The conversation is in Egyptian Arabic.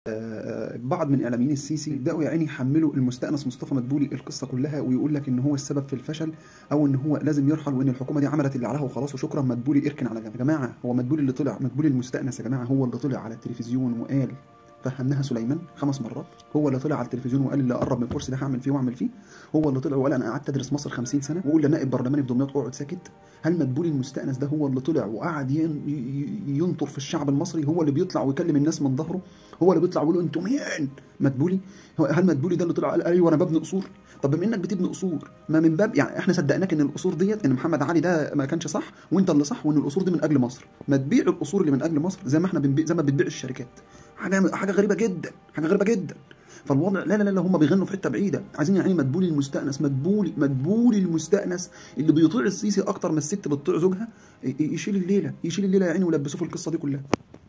بعض من اعلاميين السيسي بداوا يا عيني يحملوا المستأنس مصطفى مدبولي القصه كلها ويقول لك ان هو السبب في الفشل او ان هو لازم يرحل وان الحكومه دي عملت اللي عليها وخلاص وشكرا مدبولي اركن على جنب يا جماعه هو مدبولي اللي طلع مدبولي المستأنس يا جماعه هو اللي طلع على التلفزيون وقال فهمناها سليمان خمس مرات هو اللي طلع على التلفزيون وقال اللي قرب من الكرسي ده هعمل فيه واعمل فيه هو اللي طلع وقال انا قعدت ادرس مصر 50 سنه وقول لنائب برلماني في دمياط اقعد ساكت هل مدبولي المستأنس ده هو اللي طلع وقعد ين- ي- ينطر في الشعب المصري هو اللي بيطلع ويكلم الناس من ظهره هو اللي بيطلع ويقول انتوا مين مدبولي هو- هل مدبولي ده اللي طلع قال ايوه انا ببني قصور طب بما انك بتبني قصور ما من باب يعني احنا صدقناك ان القصور ديت ان محمد علي ده ما كانش صح وانت اللي صح وان القصور دي من اجل مصر ما تبيع القصور اللي من اجل مصر زي ما احنا بنبيع زي ما بتبيع الشركات حاجه حاجه غريبه جدا حاجه غريبه جدا فالوضع لا لا لا هم بيغنوا في حته بعيده عايزين يعني مدبولي المستأنس مدبولي مدبولي المستأنس اللي بيطيع السيسي اكتر ما الست بتطيع زوجها ي- يشيل الليله يشيل الليله يا عيني ويلبسوه في القصه دي كلها